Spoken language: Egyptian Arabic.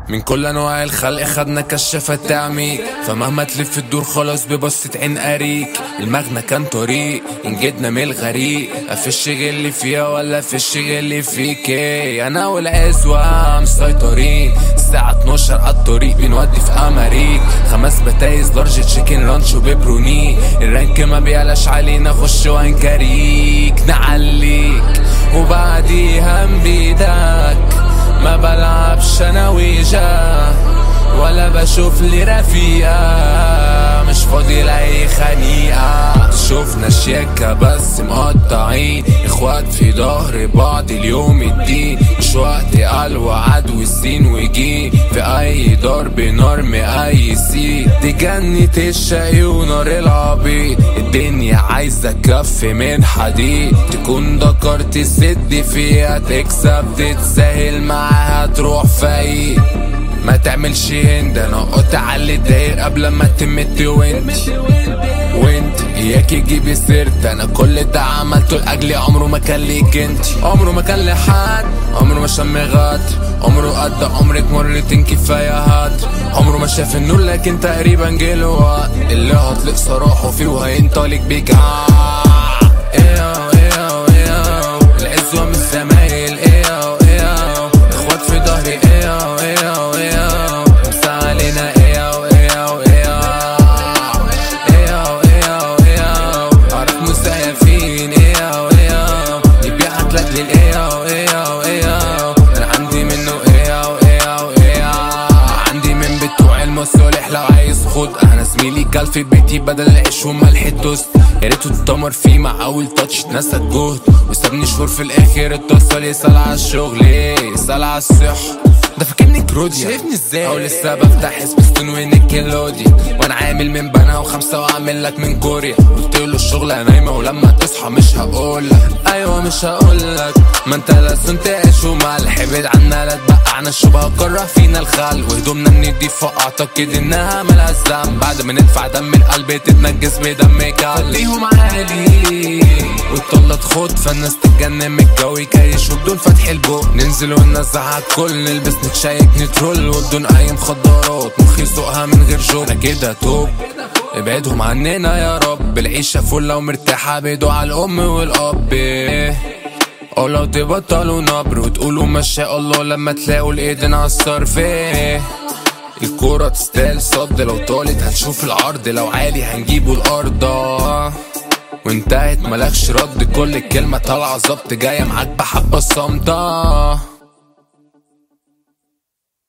من كل انواع الخلق خدنا كشافة تعميك فمهما تلف الدور خلاص ببصة عين قريك المغنى كان طريق انجدنا من الغريق افش غلي فيها ولا افش غلي فيك إيه؟ انا والعزوة مسيطرين الساعة 12 على الطريق بنودي في امريك خمس بتايز لارج تشيكن لانش وبيبروني الرانك ما بيعلاش علينا خش وانكريك نعليك وبعديها بيدك ما بلعبش انا ويجا ولا بشوف لي رفيقة مش فاضي لاي خنيقة شوفنا شياكة بس مقطعين اخوات في ظهر بعض اليوم الدين مش وقت قال وعد والسين وجين في اي ضرب نار اي سي دي جنة الشقي ونار العبيط الدنيا عايزة كف من حديد تكون ذكرت السد فيها تكسب تتسهل معاها تروح فايق ما تعملش هند انا قلت على داير قبل ما تمت وانت وانت اياك تجيبي سيرت انا كل ده عملته لاجلي عمره ما كان ليك انت عمره ما كان لحد عمره ما شم غاد عمره قد عمرك مرتين كفايه هات عمره ما شاف النور لكن تقريبا جه وقت اللي هطلق صراحه فيه وهينطلق بيك آه إيه إيه إيه العزوة من الزمايل إيه إيه اخوات في ظهري إيه إيه إيه امسى علينا إيه إيه إيه إيه إيه إيه عارف مزيفين إيه إيه يبيعك لاجل الإيه إيه إيه انا عندي منه إيه إيه إيه عندي من بتوع المصالح لو عايز خد انا زميلي كل في بيتي بدل العيش وملح التوست يا ريته اتدمر فيه مع اول تاتش اتنسى الجهد وسابني شهور في الاخر اتصل يسأل على الشغل يسأل على الصحة ده فاكرني كروديا شايفني ازاي او لسه بفتح سبيستون ونيكلودي وانا عامل من بنا وخمسه واعمل لك من كوريا قلت له الشغل نايمه ولما تصحى مش هقولك ايوه مش هقولك ما انت لازم تعيش وملح ابعد عنا لا تبقى عنا الشبه كره فينا الخل وهدومنا نضيفه اعتقد انها ملهاش ذنب بعد ما ندفع دم القلب تتنجس بدمك خليهم عالي والطلة تخوض فالناس تتجنن من الجو يكيش وبدون فتح البوق ننزل وننزع على الكل نلبس نتشيك نترول وبدون اي مخدرات مخي يسوقها من غير جو انا كده توب ابعدهم عننا يا رب العيشة فلة ومرتاحة بيدوا على الأم والأب أو لو تبطلوا نبر وتقولوا ما شاء الله لما تلاقوا الإيدين على الصرف الكورة تستاهل صد لو طالت هنشوف العرض لو عالي هنجيبه الأرض وانتهت ملكش رد كل كلمة طالعة ظبط جاية معاك بحبة صامتة